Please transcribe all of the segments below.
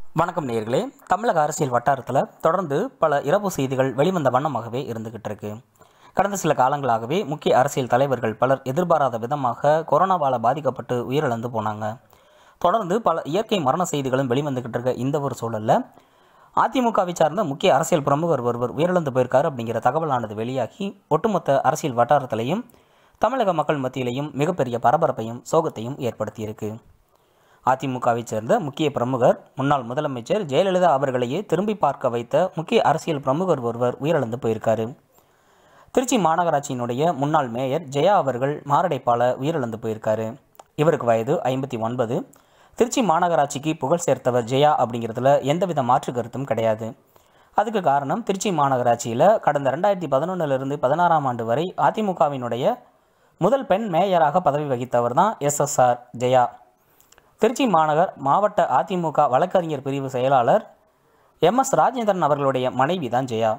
வணக்கம் நேயர்களே தமிழக அரசியல் வட்டாரத்தில் தொடர்ந்து பல இறப்பு செய்திகள் வெளிவந்த வண்ணமாகவே இருந்துகிட்டு இருக்கு கடந்த சில காலங்களாகவே முக்கிய அரசியல் தலைவர்கள் பலர் எதிர்பாராத விதமாக கொரோனாவால் பாதிக்கப்பட்டு உயிரிழந்து போனாங்க தொடர்ந்து பல இயற்கை மரண செய்திகளும் வெளிவந்துகிட்டு இருக்க இந்த ஒரு சூழலில் அதிமுகவை சார்ந்த முக்கிய அரசியல் பிரமுகர் ஒருவர் உயிரிழந்து போயிருக்காரு அப்படிங்கிற தகவலானது வெளியாகி ஒட்டுமொத்த அரசியல் வட்டாரத்திலையும் தமிழக மக்கள் மத்தியிலையும் மிகப்பெரிய பரபரப்பையும் சோகத்தையும் ஏற்படுத்தியிருக்கு அதிமுகவை சேர்ந்த முக்கிய பிரமுகர் முன்னாள் முதலமைச்சர் ஜெயலலிதா அவர்களையே திரும்பி பார்க்க வைத்த முக்கிய அரசியல் பிரமுகர் ஒருவர் உயிரிழந்து போயிருக்காரு திருச்சி மாநகராட்சியினுடைய முன்னாள் மேயர் ஜெயா அவர்கள் மாரடைப்பால் உயிரிழந்து போயிருக்காரு இவருக்கு வயது ஐம்பத்தி ஒன்பது திருச்சி மாநகராட்சிக்கு புகழ் சேர்த்தவர் ஜெயா அப்படிங்கிறதுல எந்தவித மாற்று கருத்தும் கிடையாது அதுக்கு காரணம் திருச்சி மாநகராட்சியில் கடந்த ரெண்டாயிரத்தி பதினொன்றிலிருந்து பதினாறாம் ஆண்டு வரை அதிமுகவினுடைய முதல் பெண் மேயராக பதவி வகித்தவர் தான் எஸ்எஸ்ஆர் ஜெயா திருச்சி மாநகர் மாவட்ட அதிமுக வழக்கறிஞர் பிரிவு செயலாளர் எம் எஸ் ராஜேந்திரன் அவர்களுடைய மனைவி தான் ஜெயா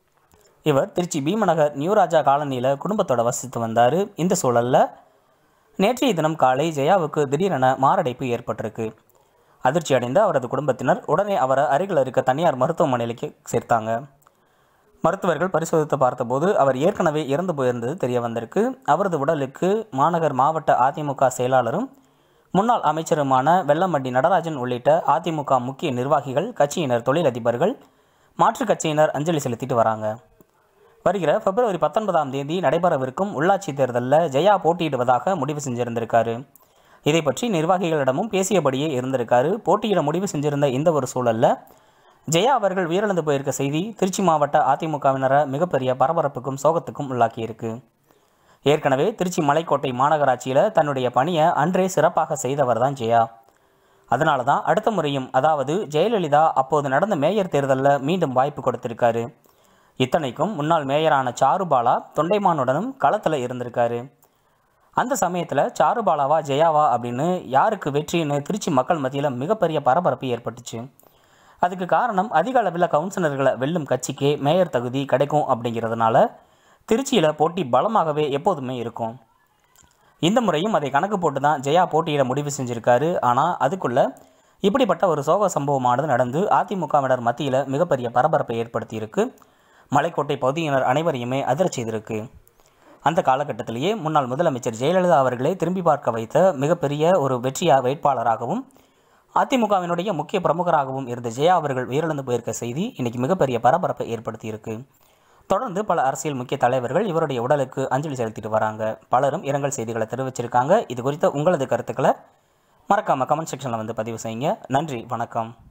இவர் திருச்சி பீமநகர் நியூராஜா காலனியில் குடும்பத்தோட வசித்து வந்தார் இந்த சூழலில் நேற்றைய தினம் காலை ஜெயாவுக்கு திடீரென மாரடைப்பு ஏற்பட்டிருக்கு அதிர்ச்சி அடைந்த அவரது குடும்பத்தினர் உடனே அவரை அருகில் இருக்க தனியார் மருத்துவமனையிലേക്ക് சேர்த்தாங்க மருத்துவர்கள் பரிசோதித்து பார்த்தபோது அவர் ஏற்கனவே இறந்து போயிருந்தது தெரிய வந்திருக்கு அவரது உடலுக்கு மாநகர் மாவட்ட அதிமுக செயலாளரும் முன்னாள் அமைச்சருமான வெள்ளமண்டி நடராஜன் உள்ளிட்ட அதிமுக முக்கிய நிர்வாகிகள் கட்சியினர் தொழிலதிபர்கள் மாற்றுக் கட்சியினர் அஞ்சலி செலுத்திட்டு வராங்க வருகிற பிப்ரவரி பத்தொன்பதாம் தேதி நடைபெறவிருக்கும் உள்ளாட்சி தேர்தலில் ஜெயா போட்டியிடுவதாக முடிவு செஞ்சிருந்திருக்காரு இதை பற்றி நிர்வாகிகளிடமும் பேசியபடியே இருந்திருக்காரு போட்டியிட முடிவு செஞ்சிருந்த இந்த ஒரு சூழல்ல ஜெயா அவர்கள் உயிரிழந்து போயிருக்க செய்தி திருச்சி மாவட்ட அதிமுகவினரை மிகப்பெரிய பரபரப்புக்கும் சோகத்துக்கும் உள்ளாக்கியிருக்கு ஏற்கனவே திருச்சி மலைக்கோட்டை மாநகராட்சியில் தன்னுடைய பணியை அன்றே சிறப்பாக செய்தவர் தான் ஜெயா அதனால தான் அடுத்த முறையும் அதாவது ஜெயலலிதா அப்போது நடந்த மேயர் தேர்தலில் மீண்டும் வாய்ப்பு கொடுத்திருக்காரு இத்தனைக்கும் முன்னாள் மேயரான சாருபாலா தொண்டைமானுடனும் களத்தில் இருந்திருக்காரு அந்த சமயத்தில் சாருபாலாவா ஜெயாவா அப்படின்னு யாருக்கு வெற்றின்னு திருச்சி மக்கள் மத்தியில் மிகப்பெரிய பரபரப்பு ஏற்பட்டுச்சு அதுக்கு காரணம் அதிக அளவில் கவுன்சிலர்களை வெல்லும் கட்சிக்கே மேயர் தகுதி கிடைக்கும் அப்படிங்கிறதுனால திருச்சியில் போட்டி பலமாகவே எப்போதுமே இருக்கும் இந்த முறையும் அதை கணக்கு போட்டு தான் ஜெயா போட்டியிட முடிவு செஞ்சிருக்காரு ஆனால் அதுக்குள்ள இப்படிப்பட்ட ஒரு சோக சம்பவமானது நடந்து அதிமுகவினர் மத்தியில் மிகப்பெரிய பரபரப்பை ஏற்படுத்தியிருக்கு மலைக்கோட்டை பகுதியினர் அனைவரையுமே அதிர செய்திருக்கு அந்த காலகட்டத்திலேயே முன்னாள் முதலமைச்சர் ஜெயலலிதா அவர்களே திரும்பி பார்க்க வைத்த மிகப்பெரிய ஒரு வெற்றியா வேட்பாளராகவும் அதிமுகவினுடைய முக்கிய பிரமுகராகவும் இருந்த ஜெயா அவர்கள் உயிரிழந்து போயிருக்க செய்தி இன்னைக்கு மிகப்பெரிய பரபரப்பை ஏற்படுத்தியிருக்கு தொடர்ந்து பல அரசியல் முக்கிய தலைவர்கள் இவருடைய உடலுக்கு அஞ்சலி செலுத்திட்டு வராங்க பலரும் இரங்கல் செய்திகளை தெரிவிச்சிருக்காங்க இது குறித்த உங்களது கருத்துக்களை மறக்காம கமெண்ட் செக்ஷனில் வந்து பதிவு செய்யுங்க நன்றி வணக்கம்